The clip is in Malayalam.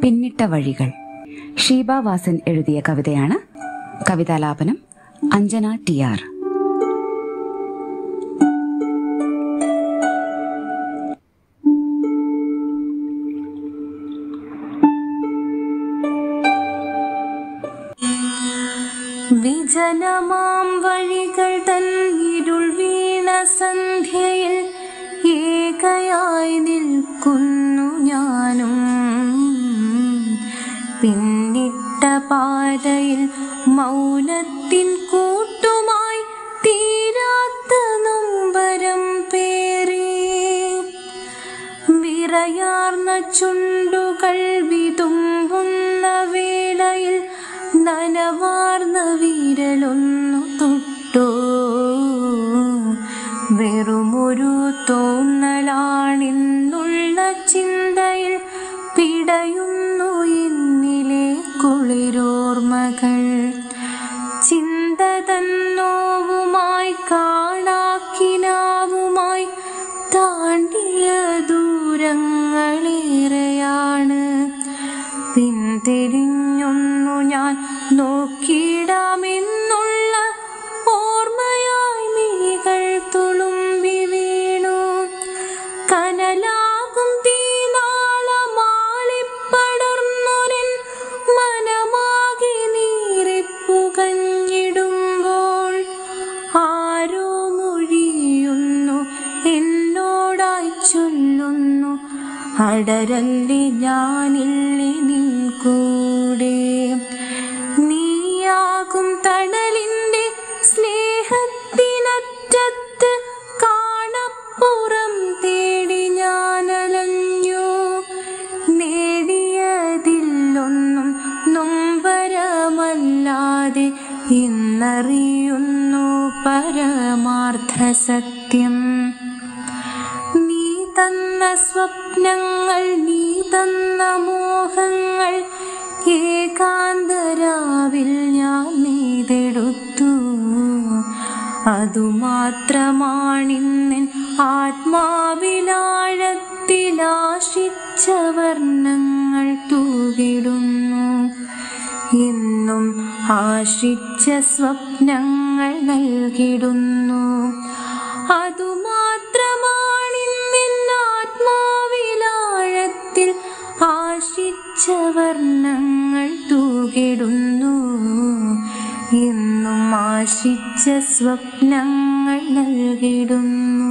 പിന്നിട്ട വഴികൾ ഷീബ വാസൻ എഴുതിയ കവിതയാണ് കവിതാലാപനം അഞ്ജന ടി ആർ വിജനമാം വഴികൾ തൻ ഇരുൾ വീണ സന്ധ്യയിൽ ഏകയായി നിൽക്കുന്നു ഞാനും പിന്നിട്ട പാതയിൽ മൗനത്തിൻ കൂട്ടുമായി തീരാത്ത നൊമ്പരം പേറി വിറയാർന്ന ചുണ്ടുകൾ വിതുമ്പുന്ന വേളയിൽ നനവാർന്ന വിരലൊന്നു തൊട്ടു വെറുമൊരു തോന്നലാണെന്നുള്ള ചിന്തയിൽ പിടയുന്നു എന്നിലെ കുളിരോർമകൾ ചിന്ത തന്നോവുമായി കാണാക്കിനാവുമായി താണ്ടിയ ദൂരങ്ങളേറെയാണ് പിന്തിരിഞ്ഞൊന്നു ഞാൻ നോക്കിയിടാമെന്നുള്ള ഓർമ്മയായി മിഴികൾ തുളുമ്പി വീണു കനലാകും തീനാളമാളിപ്പടർന്നൊരൻ മനമാകെ നീറിപ്പുകഞ്ഞിടുമ്പോൾ ആരോ മൊഴിയുന്നു എന്നോടായി ചൊല്ലുന്നു അടരല്ലി ഞാനില്ലേ നിൻ കൂടെ നീയാകും തണലിൻ്റെ സ്നേഹത്തിനറ്റത്ത് കാണപ്പുറം തേടി ഞാനലഞ്ഞു നേടിയതില്ലൊന്നും നൊമ്പരമല്ലാതെ ഇന്നറിയുന്നു പരമാർത്ഥ സത്യം നീ തന്ന സ്വപ്നങ്ങൾ നീ തന്ന മോഹങ്ങൾ ഏകാന്തരാവിൽ ഞാൻ നെയ്തെടുത്തു അതുമാത്രമാണിന്നൻ ആത്മാവിലാഴത്തിലാശിച്ച വർണ്ണങ്ങൾ തൂകിടുന്നു എന്നും ആശിച്ച സ്വപ്നങ്ങൾ നൽകിടുന്നു അതുമാത്രമാണിന്നിൻ ആത്മാവിലാഴത്തിൽ ആശിച്ച വർണ്ണങ്ങൾ തൂകിടുന്നു എന്നും ആശിച്ച സ്വപ്നങ്ങൾ നൽകിടുന്നു